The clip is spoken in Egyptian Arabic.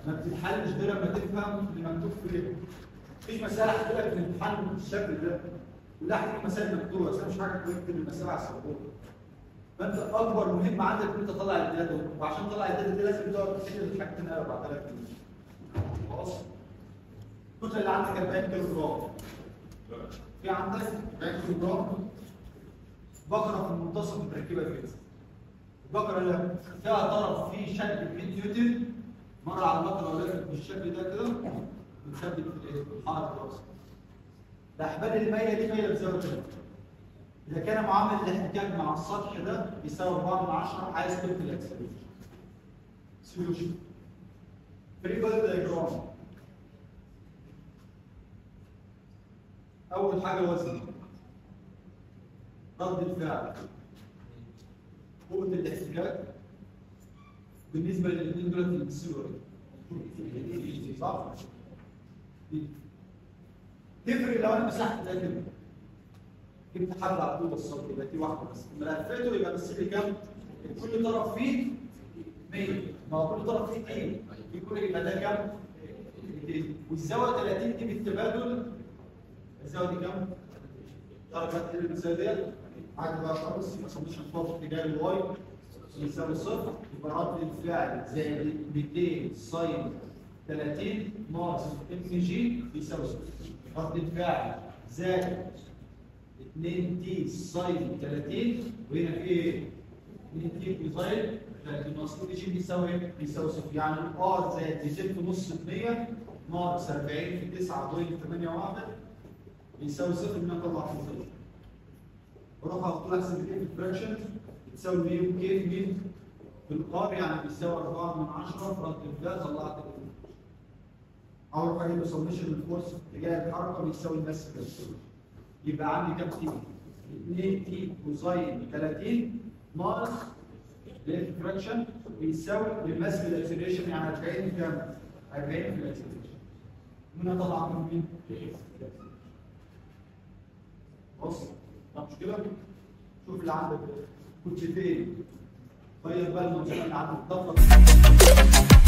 ما بتتحلش غير لما تفهم اللي مكتوب في ايه مفيش مسألة هتجيلك في الامتحان بالشكل ده كلها هتجيب مسائل مكتوبة بس أنا مش حاجة تكتب المسألة على السبورة فانت اكبر مهم عندك ان انت تطلع الداتا وعشان تطلع الداتا دي لازم تقعد تحل الحاجتين 4000 جنيه خلاص الكتله اللي عندك 40 كيلو جرام في عندك 40 كيلو جرام بقره في المنتصف متركبه كده البقره اللي فيها طرف فيه شد ب 100 نيوتن مره على البقره ولكن بالشكل ده كده بتثبت في الايه؟ في الحركه راسك الاحبال المايله دي مايله بزاويه كده إذا كان معامل الاحتكاك مع السطح ده يساوي 4 من 10 عايز تكتب الاكسلريشن. سوليوشن. فري بودي دايجرام. أول حاجة وزن. رد الفعل. قوة الاحتكاك. بالنسبة للاثنين دول بيمثلوا ايه؟ صح؟ تفرق لو أنا مسحت ده كده. جبت حبل على طول الصوت يبقى دي واحده بس ملفاته يبقى بس لي كام؟ كل طرف فيه 100 ما هو كل طرف فيه 2 في كل يبقى ده كام؟ 200 والزاويه 30 دي بالتبادل الزاويه دي كام؟ درجات اللي بالزاويه ديت عادي بقى خالص يبقى سميشن فور اتجاه الواي يساوي صفر يبقى رد الفعل زائد 200 ساين 30 ناقص ام جي يساوي صفر رد الفعل زائد 2 تي ساين 30 وهنا في ايه؟ 2 تي كوزاين 30 ناقص 2 جي بيساوي ايه؟ بيساوي صفر يعني الار زائد 200 في نص 100 ناقص 40 في 9.81 بيساوي صفر من طبعا في صفر بروح احط لك احسب ايه في الفراكشن بتساوي 100 وكي في مين؟ في القار يعني بيساوي 4 من 10 في رد الفعل طلعت اروح اجيب سميشن الفورس اتجاه الحركه بيساوي الماس في يبقى عندي كام تي؟ 2 تي كوزاين 30 ناقص الفراكشن بيساوي الماس في الاكسلريشن يعني 40 كام؟ 40 في الاكسلريشن. هنا طبعا من مين؟ بص طب مش كده؟ شوف اللي عندك كنت فين؟ غير بقى المنطقه اللي عندك ضغط